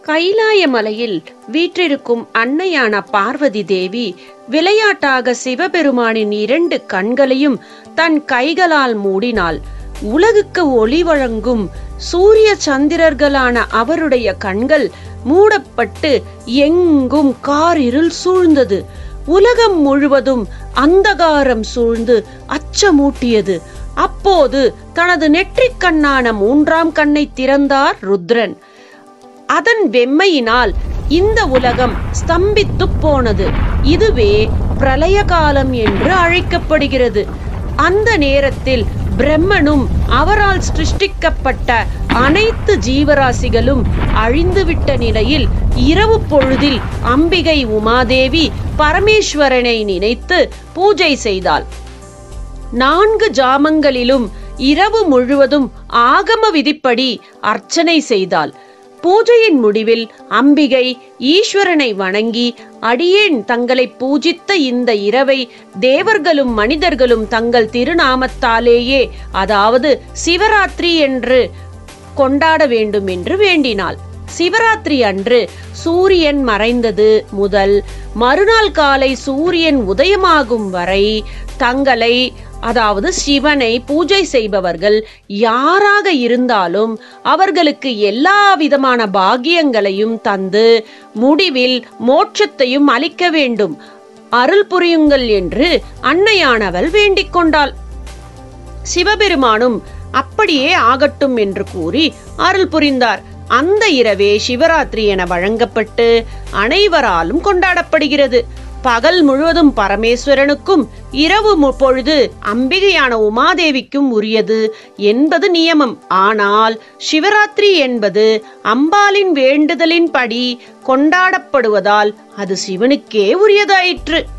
கைலாய மலையில் வீற்றிருக்கும் அன்னையான பார்வதி தேவி விளையாட்டாக சிவபெருமானின் இரண்டு கண்களையும் தன் கைகளால் மூடினாள் உலகுக்கு ஒளி வழங்கும் சூரிய சந்திரர்களான அவருடைய கண்கள் மூடப்பட்டு எங்கும் காரிருள் சூழ்ந்தது உலகம் முழுவதும் அந்தகாரம் சூழ்ந்து அச்சமூட்டியது அப்போது தனது நெற்றிக் கண்ணான மூன்றாம் கண்ணை திறந்தார் ருத்ரன் அதன் வெம்மையினால் இந்த உலகம் ஸ்தம்பித்துப் போனது இதுவே பிரளய காலம் என்று அழைக்கப்படுகிறது அந்த நேரத்தில் பிரம்மனும் அவரால் சிருஷ்டிக்கப்பட்ட அனைத்து ஜீவராசிகளும் அழிந்துவிட்ட நிலையில் இரவு பொழுதில் அம்பிகை உமாதேவி பரமேஸ்வரனை நினைத்து பூஜை செய்தாள் நான்கு ஜாமங்களிலும் இரவு முழுவதும் ஆகம விதிப்படி அர்ச்சனை செய்தாள் பூஜையின் முடிவில் அம்பிகை ஈஸ்வரனை வணங்கி அடியேன் தங்களை பூஜித்த இந்த இரவை தேவர்களும் மனிதர்களும் தங்கள் திருநாமத்தாலேயே அதாவது சிவராத்திரி என்று கொண்டாட வேண்டும் என்று வேண்டினாள் சிவராத்திரி அன்று சூரியன் மறைந்தது முதல் மறுநாள் காலை சூரியன் உதயமாகும் வரை தங்களை அதாவது சிவனை பூஜை செய்பவர்கள் யாராக இருந்தாலும் அவர்களுக்கு எல்லா விதமான பாக்கியங்களையும் தந்து முடிவில் மோட்சத்தையும் அளிக்க வேண்டும் அருள் புரியுங்கள் என்று அன்னையானவள் வேண்டிக் கொண்டாள் சிவபெருமானும் அப்படியே ஆகட்டும் என்று கூறி அருள் புரிந்தார் அந்த இரவே சிவராத்திரி என வழங்கப்பட்டு அனைவராலும் கொண்டாடப்படுகிறது பகல் முழுவதும் பரமேஸ்வரனுக்கும் இரவு மு- பொழுது அம்பிகையான உமாதேவிக்கும் உரியது என்பது நியமம் ஆனால் சிவராத்திரி என்பது அம்பாளின் வேண்டுதலின்படி கொண்டாடப்படுவதால் அது சிவனுக்கே உரியதாயிற்று